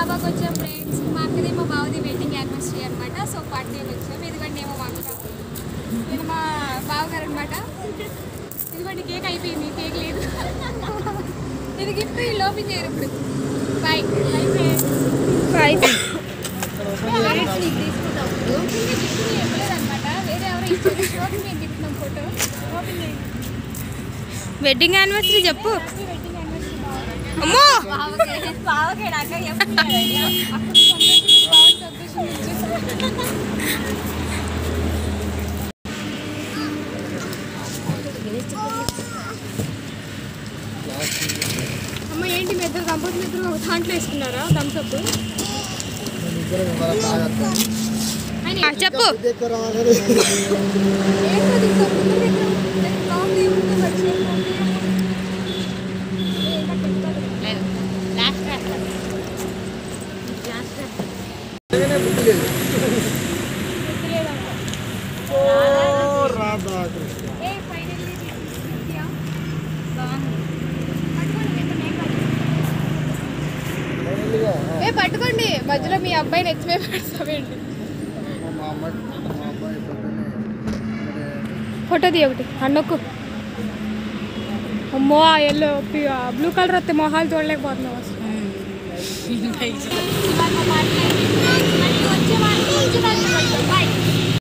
డాబాకి వచ్చాం ఫ్రెండ్స్ మా అక్కది మా బావది వెడ్డింగ్ యానివర్సరీ అనమాట సో పార్టీకి వచ్చాం ఇదిగోండి ఏమో మా అక్క ఇది మా బావగారు అనమాట ఇదిగోండి కేక్ అయిపోయింది కేక్ లేదు ఇది గిఫ్ట్ వీళ్ళు ఓపెన్ చేయరు ఇప్పుడు బాయ్ బై ఫ్రెండ్స్ అనమాట వేరే ఎవరో ఇచ్చారు షోకి మేము తిప్పుతున్నాం ఫోటో ఓపెన్ చేయండి వెడ్డింగ్ యానివర్సరీ చెప్పు హ్యాపీ వెడ్డింగ్ యానివర్సరీ బావ అమ్మో బావకే బావకే నాక ఎప్పుడు అప్పుడు సంతోషం బావ సంతోషం ఇచ్చేసారు అమ్మ ఏంటి మీ ఇద్దరు దంపతులు మీ ఇద్దరు ఒక దాంట్లో వేసుకున్నారా థమ్స్అప్ ఆ, చెప్పు ఏ పట్టుకోండి మధ్యలో మీ అబ్బాయిని ఎత్తిమే పెడతామేంటి ఫోటో తీ ఒకటి అన్నొక్కు అమ్మో ఆ ఎల్లో బ్లూ కలర్ వస్తే మొహాలు చూడలేకపోతున్నాం అసలు